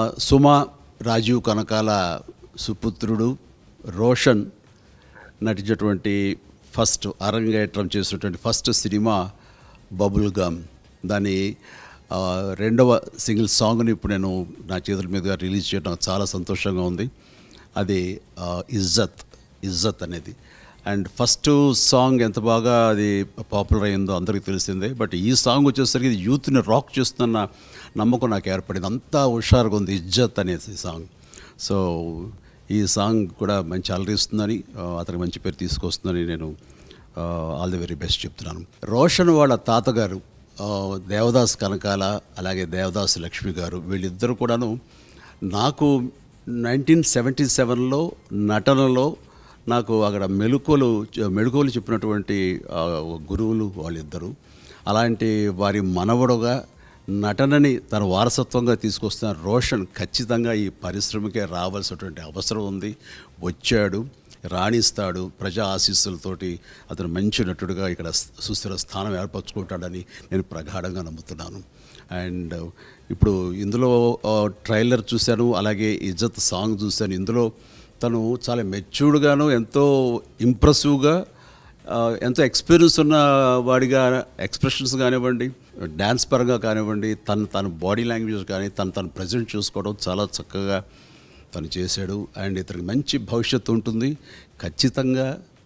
సుమ రాజీవ్ కనకాల సుపుత్రుడు రోషన్ నటించినటువంటి ఫస్ట్ అరంగేట్రం చేసినటువంటి ఫస్ట్ సినిమా బబుల్ గమ్ దాని ఆ, రెండవ సింగిల్ సాంగ్ని ఇప్పుడు నేను నా చేతుల మీదుగా రిలీజ్ చేయడం నాకు చాలా సంతోషంగా ఉంది అది ఆ, ఇజ్జత్ ఇజ్జత్ అనేది అండ్ ఫస్ట్ సాంగ్ ఎంత బాగా అది పాపులర్ అయిందో అందరికీ తెలిసిందే బట్ ఈ సాంగ్ వచ్చేసరికి ఇది యూత్ని రాక్ చేస్తున్న నమ్మకం నాకు ఏర్పడింది అంతా హుషారుగా ఉంది ఇజ్జత్ అనేది సాంగ్ సో ఈ సాంగ్ కూడా మంచి అలరిస్తుందని ఆ, అతనికి మంచి పేరు తీసుకొస్తుందని నేను ఆల్ ది వెరీ బెస్ట్ చెప్తున్నాను రోషన్ వాళ్ళ తాతగారు ఆ, దేవదాస్ కనకాల అలాగే దేవదాస్ లక్ష్మి గారు వీళ్ళిద్దరూ కూడాను నాకు నైన్టీన్ సెవెంటీ సెవెన్లో నటనలో నాకు అక్కడ మెలకువలు మెళుకువలు చెప్పినటువంటి ఆ, గురువులు వాళ్ళిద్దరూ అలాంటి వారి మనవడుగా నటనని తన వారసత్వంగా తీసుకొస్తున్న రోషన్ ఖచ్చితంగా ఈ పరిశ్రమకే రావాల్సినటువంటి అవసరం ఉంది వచ్చాడు రాణిస్తాడు ప్రజా ఆశీస్సులతోటి అతను మంచి నటుడుగా ఇక్కడ సుస్థిర స్థానం ఏర్పరచుకుంటాడని నేను ప్రగాఢంగా నమ్ముతున్నాను అండ్ ఇప్పుడు ఇందులో ఆ, ట్రైలర్ చూశాను అలాగే ఇజ్జత్ సాంగ్ చూశాను ఇందులో తను చాలా మెచ్యూర్డ్గాను ఎంతో ఇంప్రెసివ్గా ఆ, ఎంతో ఎక్స్పీరియన్స్ ఉన్న వాడిగా ఎక్స్ప్రెషన్స్ కానివ్వండి డ్యాన్స్ పరంగా కానివ్వండి తను తన బాడీ లాంగ్వేజ్ కానీ తను తను ప్రజెంట్ చేసుకోవడం చాలా చక్కగా తను చేశాడు అండ్ ఇతనికి మంచి భవిష్యత్తు ఉంటుంది ఖచ్చితంగా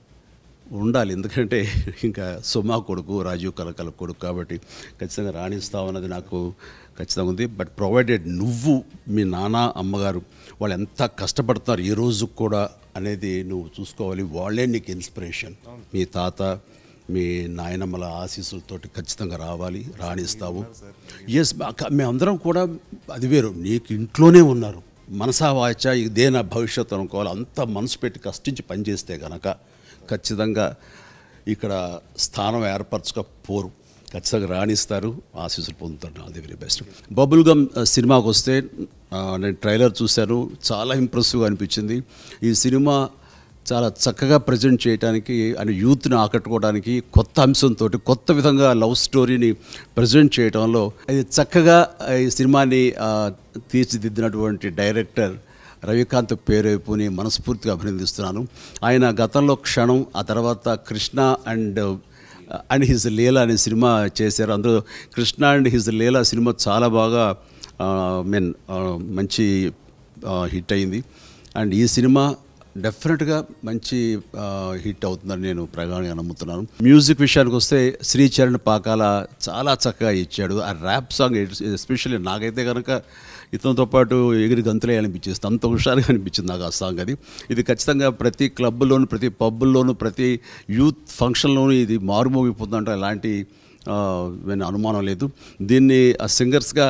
ఉండాలి ఎందుకంటే ఇంకా సుమా కొడుకు రాజీవ్ కలకల కొడుకు కాబట్టి ఖచ్చితంగా రాణిస్తామన్నది నాకు ఖచ్చితంగా ఉంది బట్ ప్రొవైడెడ్ నువ్వు మీ నాన్న అమ్మగారు వాళ్ళు ఎంత కష్టపడుతున్నారు ఈ రోజు కూడా అనేది నువ్వు చూసుకోవాలి వాళ్ళే నీకు ఇన్స్పిరేషన్ మీ తాత మీ నాయనమ్మల ఆశీస్సులతోటి ఖచ్చితంగా రావాలి రాణిస్తావు ఎస్ మేమందరం కూడా అది వేరు నీకు ఇంట్లోనే ఉన్నారు మనసా వాచ ఇదే నా భవిష్యత్తు అనుకోవాలి అంత మనసు పెట్టి కష్టించి పనిచేస్తే గనక ఖచ్చితంగా ఇక్కడ స్థానం ఏర్పరచకపోరు ఖచ్చితంగా రాణిస్తారు ఆశీస్సులు పొందుతారు అది వెరీ బెస్ట్ బబుల్ గమ్ ఆ, సినిమాకి వస్తే ఆ, నేను ట్రైలర్ చూశాను చాలా ఇంప్రెసివ్గా అనిపించింది ఈ సినిమా చాలా చక్కగా ప్రజెంట్ చేయడానికి అని యూత్ని ఆకట్టుకోవడానికి కొత్త అంశంతో కొత్త విధంగా లవ్ స్టోరీని ప్రజెంట్ చేయడంలో ఇది చక్కగా ఆ, ఈ సినిమాని ఆ, తీర్చిదిద్దినటువంటి డైరెక్టర్ రవికాంత్ పేరేపుని మనస్ఫూర్తిగా అభినందిస్తున్నాను ఆయన గతంలో క్షణం ఆ తర్వాత Krishna and and his Leela అనే సినిమా చేశారు అందులో కృష్ణ అండ్ హిజ్ లీలా సినిమా చాలా బాగా మీన్ మంచి హిట్ అయింది అండ్ ఈ సినిమా డెఫినెట్గా మంచి ఆ, హిట్ అవుతుందని నేను ప్రగాఢంగా నమ్ముతున్నాను మ్యూజిక్ విషయానికి వస్తే శ్రీచరణ్ పాకాల చాలా చక్కగా ఇచ్చాడు ఆ ర్యాప్ సాంగ్ ఎస్పెషల్లీ నాకైతే కనుక ఇతనితో పాటు ఎగిరి గంతులేయాలనిపించేస్తుంది అంత హుషారుగా అనిపించింది నాకు ఆ సాంగ్ అది ఇది ఖచ్చితంగా ప్రతి క్లబ్లోను ప్రతి పబ్బుల్లోనూ ప్రతి యూత్ ఫంక్షన్లోనూ ఇది మారుమోగిపోతుందంటే ఎలాంటి ఆ, నేను అనుమానం లేదు దీన్ని ఆ సింగర్స్గా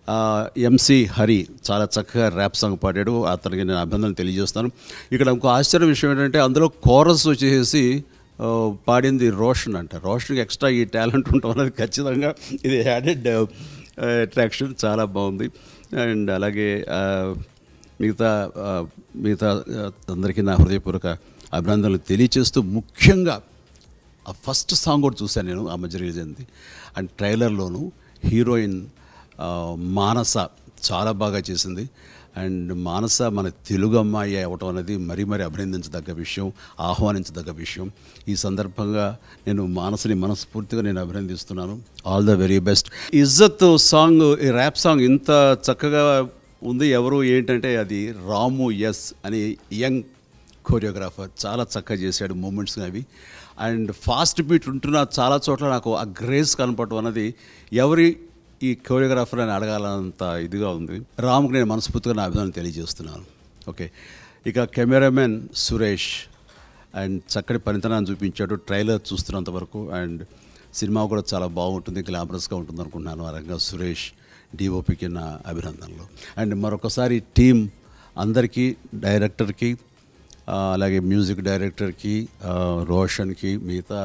ఎంసి హరి చాలా చక్కగా ర్యాప్ సాంగ్ పాడాడు అతనికి నేను అభినందనలు తెలియజేస్తాను ఇక్కడ ఇంకో ఆశ్చర్య విషయం ఏంటంటే అందులో కోరస్ వచ్చేసి ఆ, పాడింది రోషన్ అంట రోషన్కి ఎక్స్ట్రా ఈ టాలెంట్ ఉండటం అనేది ఖచ్చితంగా ఇది యాడెడ్ అట్రాక్షన్ చాలా బాగుంది అండ్ అలాగే ఆ, మిగతా ఆ, మిగతా ఆ, అందరికీ నా హృదయపూర్వక అభినందనలు తెలియచేస్తూ ముఖ్యంగా ఆ ఫస్ట్ సాంగ్ కూడా చూశాను నేను ఆ మధ్య రిలీజ్ అయింది అండ్ ట్రైలర్లోను హీరోయిన్ ఆ, మానస చాలా బాగా చేసింది అండ్ మానస మన తెలుగు అమ్మాయి అవ్వటం అనేది మరీ మరీ అభినందించదగ్గ విషయం ఆహ్వానించదగ్గ విషయం ఈ సందర్భంగా నేను మానసని మనస్ఫూర్తిగా నేను అభినందిస్తున్నాను all the very best Izzat song ఈ ర్యాప్ సాంగ్ ఇంత చక్కగా ఉంది ఎవరు ఏంటంటే అది రాము ఎస్ అని యంగ్ కోరియోగ్రాఫర్ చాలా చక్కగా చేశాడు మూమెంట్స్ అవి అండ్ ఫాస్ట్ బీట్ ఉంటున్న చాలా చోట్ల నాకు ఆ గ్రేస్ కనపడటం అన్నది ఎవరి ఈ కోరియోగ్రాఫర్ అని అడగాలంత ఇదిగా ఉంది రామ్కి నేను మనస్ఫూర్తిగా నా అభిమానం తెలియజేస్తున్నాను ఓకే ఇక కెమెరామెన్ సురేష్ అండ్ చక్కటి పనితనాన్ని చూపించాడు ట్రైలర్ చూస్తున్నంత వరకు అండ్ సినిమా కూడా చాలా బాగుంటుంది గ్లామరస్గా ఉంటుంది అనుకుంటున్నాను ఆ రంగా సురేష్ డిఓపికి నా అభినందనలు అండ్ మరొకసారి టీం అందరికీ డైరెక్టర్కి ఆ, అలాగే మ్యూజిక్ డైరెక్టర్కి ఆ, రోషన్కి మిగతా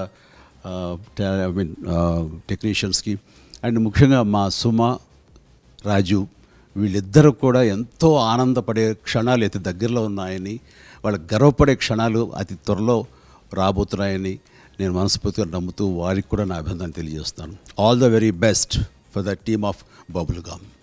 ఐ మీన్ టెక్నీషియన్స్కి అండ్ ముఖ్యంగా మా సుమ రాజు వీళ్ళిద్దరూ కూడా ఎంతో ఆనందపడే క్షణాలు అతి దగ్గరలో ఉన్నాయని వాళ్ళ గర్వపడే క్షణాలు అతి త్వరలో రాబోతున్నాయని నేను మనస్ఫూర్తిగా నమ్ముతూ వారికి కూడా నా అభినందన తెలియజేస్తాను all the very best for the team of bubble గామ్